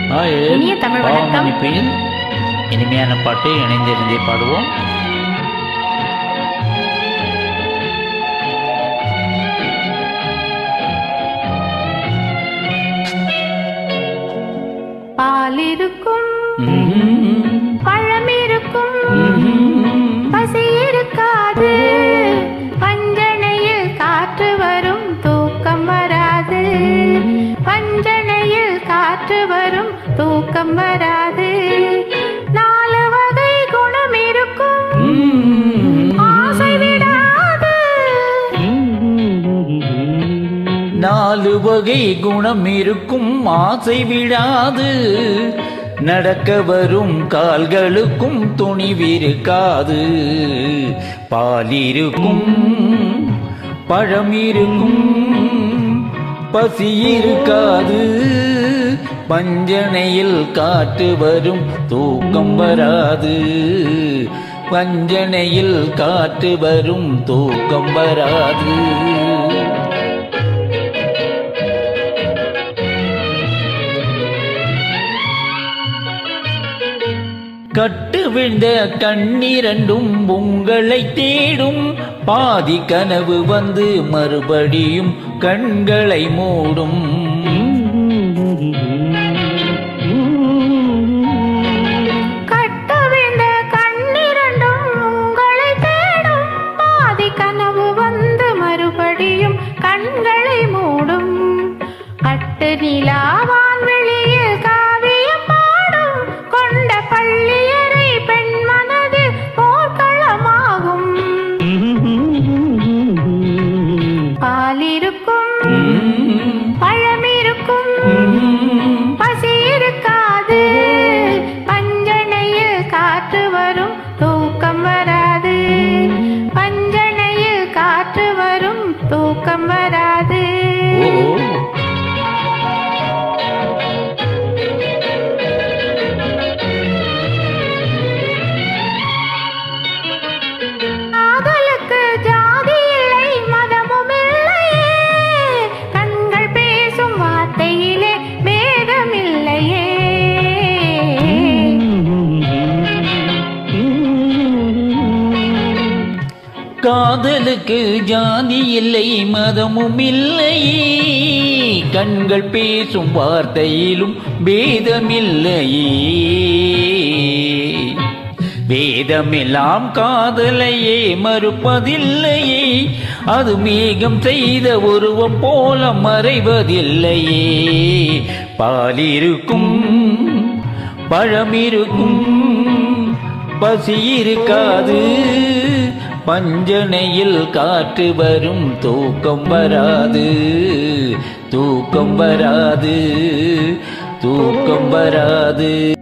ஆயேல் இனிய தமிழ் பாவ வணக்கம். மன்னிப்பில் இனிமையான பாட்டு இணைந்திருந்தே பாடுவோம் பால் இருக்கும் ம்ம். பழம் இருக்கும் ம்ம். பசி இருக்காது பஞ்சனையில் காற்று வரும் தூக்கம் வராது பஞ்சனையில் காற்று வரும் தூக்கம் வராது நாலு வகை குணம் இருக்கும் ம்ம். ஆசை விடாது நாலு வகை குணம் இருக்கும் ஆசை விடாது நடக்க வரும் கால்களுக்கும் துணிவிருக்காது பால் இருக்கும் பழம் இருக்கும் பசி இருக்காது பஞ்சனையில் காற்று வரும் தூக்கம் வராது பஞ்சனையில் காற்று வரும் தூக்கம் வராது கட்டு விழுந்த கண்ணீரண்டும் உங்களை தேடும் பாதி கனவு வந்து மறுபடியும் கண்களை மூடும் கட்ட விழுந்த கண்ணிரண்டும் உங்களை தேடும் பாதி கனவு வந்து மறுபடியும் கண்களை மூடும் கட்டு நிலாவான் வெளியில் காவியம் பாடும் கொண்ட பள்ளியறை பெண் மனது போர்க்களமாகும் பால் இருக்கும் பழம் இருக்கும் பசி இருக்காது பஞ்சனையில் காற்று வரும் தூக்கம் வராது பஞ்சனையில் காற்று வரும் தூக்கம் வராது ஓ காதலுக்கு ஜாதி இல்லை மதமும் இல்லையே கண்கள் பேசும் வார்த்தையிலே வேதமில்லையே காதலுக்கு ஜாதி இல்லை மதமும் இல்லை கண்கள் பேசும் வார்த்தையிலும் பேதமில்லையே வேதமெல்லாம் காதலையே மறுப்பதில்லையே அது மேகம் செய்த உருவம் போல மறைவதில்லையே பாலிருக்கும் பழம் இருக்கும் பசி இருக்காது பஞ்சனையில் காற்று வரும் தூக்கம் வராது தூக்கம் வராது தூக்கம் வராது